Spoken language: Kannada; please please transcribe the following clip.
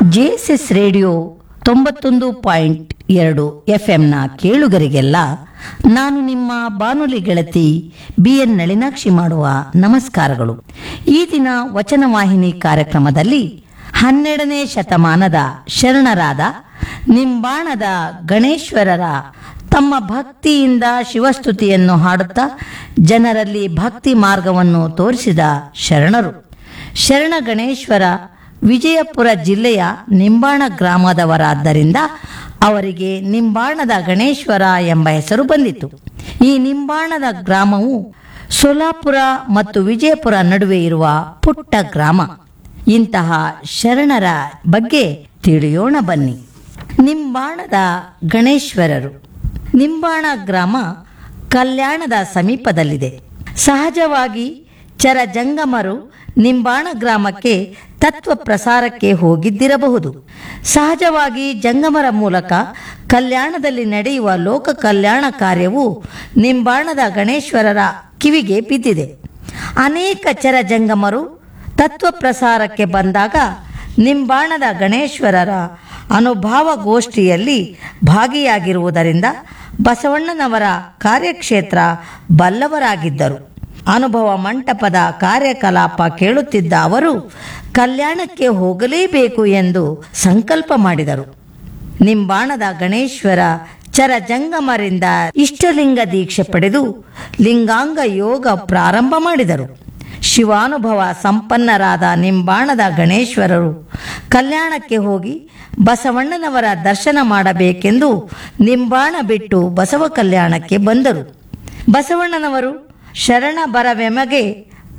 ಜೆಎಸ್ಎಸ್ ರೇಡಿಯೋ ತೊಂಬತ್ತೊಂದು ಪಾಯಿಂಟ್ ಎರಡು ಎಫ್ಎಂನ ಕೇಳುಗರಿಗೆಲ್ಲ ನಾನು ನಿಮ್ಮ ಬಾನುಲಿ ಗೆಳತಿ ಬಿ ಎನ್ ನಳಿನಾಕ್ಷಿ ಮಾಡುವ ನಮಸ್ಕಾರಗಳು ಈ ದಿನ ವಚನವಾಹಿನಿ ಕಾರ್ಯಕ್ರಮದಲ್ಲಿ ಹನ್ನೆರಡನೇ ಶತಮಾನದ ಶರಣರಾದ ನಿಂಬಾಣದ ಗಣೇಶ್ವರರ ತಮ್ಮ ಭಕ್ತಿಯಿಂದ ಶಿವಸ್ತುತಿಯನ್ನು ಹಾಡುತ್ತಾ ಜನರಲ್ಲಿ ಭಕ್ತಿ ಮಾರ್ಗವನ್ನು ತೋರಿಸಿದ ಶರಣರು ಶರಣ ಗಣೇಶ್ವರ ವಿಜಯಪುರ ಜಿಲ್ಲೆಯ ನಿಂಬಾಣ ಗ್ರಾಮದವರಾದ್ದರಿಂದ ಅವರಿಗೆ ನಿಂಬಾಣದ ಗಣೇಶ್ವರ ಎಂಬ ಹೆಸರು ಬಂದಿತು ಈ ನಿಂಬಾಣದ ಗ್ರಾಮವು ಸೋಲಾಪುರ ಮತ್ತು ವಿಜಯಪುರ ನಡುವೆ ಇರುವ ಪುಟ್ಟ ಗ್ರಾಮ ಇಂತಹ ಶರಣರ ಬಗ್ಗೆ ತಿಳಿಯೋಣ ಬನ್ನಿ ನಿಂಬಾಣದ ಗಣೇಶ್ವರರು ನಿಂಬಾಣ ಗ್ರಾಮ ಕಲ್ಯಾಣದ ಸಮೀಪದಲ್ಲಿದೆ ಸಹಜವಾಗಿ ಚರಜಂಗಮರು ನಿಂಬಾಣ ಗ್ರಾಮಕ್ಕೆ ತತ್ವ ಪ್ರಸಾರಕ್ಕೆ ಹೋಗಿದ್ದಿರಬಹುದು ಸಹಜವಾಗಿ ಜಂಗಮರ ಮೂಲಕ ಕಲ್ಯಾಣದಲ್ಲಿ ನಡೆಯುವ ಲೋಕ ಕಲ್ಯಾಣ ಕಾರ್ಯವು ನಿಂಬಾಣದ ಗಣೇಶ್ವರರ ಕಿವಿಗೆ ಬಿದ್ದಿದೆ ಅನೇಕ ಚರಜಂಗಮರು ತತ್ವ ಪ್ರಸಾರಕ್ಕೆ ಬಂದಾಗ ನಿಂಬಾಣದ ಗಣೇಶ್ವರರ ಅನುಭಾವಗೋಷ್ಠಿಯಲ್ಲಿ ಭಾಗಿಯಾಗಿರುವುದರಿಂದ ಬಸವಣ್ಣನವರ ಕಾರ್ಯಕ್ಷೇತ್ರ ಬಲ್ಲವರಾಗಿದ್ದರು ಅನುಭವ ಮಂಟಪದ ಕಾರ್ಯಕಲಾಪ ಕೇಳುತ್ತಿದ್ದ ಅವರು ಕಲ್ಯಾಣಕ್ಕೆ ಹೋಗಲೇಬೇಕು ಎಂದು ಸಂಕಲ್ಪ ಮಾಡಿದರು ನಿಂಬಾಣದ ಗಣೇಶ್ವರ ಚರಜಂಗಮರಿಂದ ಇಷ್ಟಲಿಂಗ ದೀಕ್ಷೆ ಪಡೆದು ಲಿಂಗಾಂಗ ಯೋಗ ಪ್ರಾರಂಭ ಮಾಡಿದರು ಶಿವಾನುಭವ ಸಂಪನ್ನರಾದ ನಿಂಬಾಣದ ಗಣೇಶ್ವರರು ಕಲ್ಯಾಣಕ್ಕೆ ಹೋಗಿ ಬಸವಣ್ಣನವರ ದರ್ಶನ ಮಾಡಬೇಕೆಂದು ನಿಂಬಾಣ ಬಿಟ್ಟು ಬಸವ ಕಲ್ಯಾಣಕ್ಕೆ ಬಂದರು ಬಸವಣ್ಣನವರು ಶರಣ ಬರವೆಮಗೆ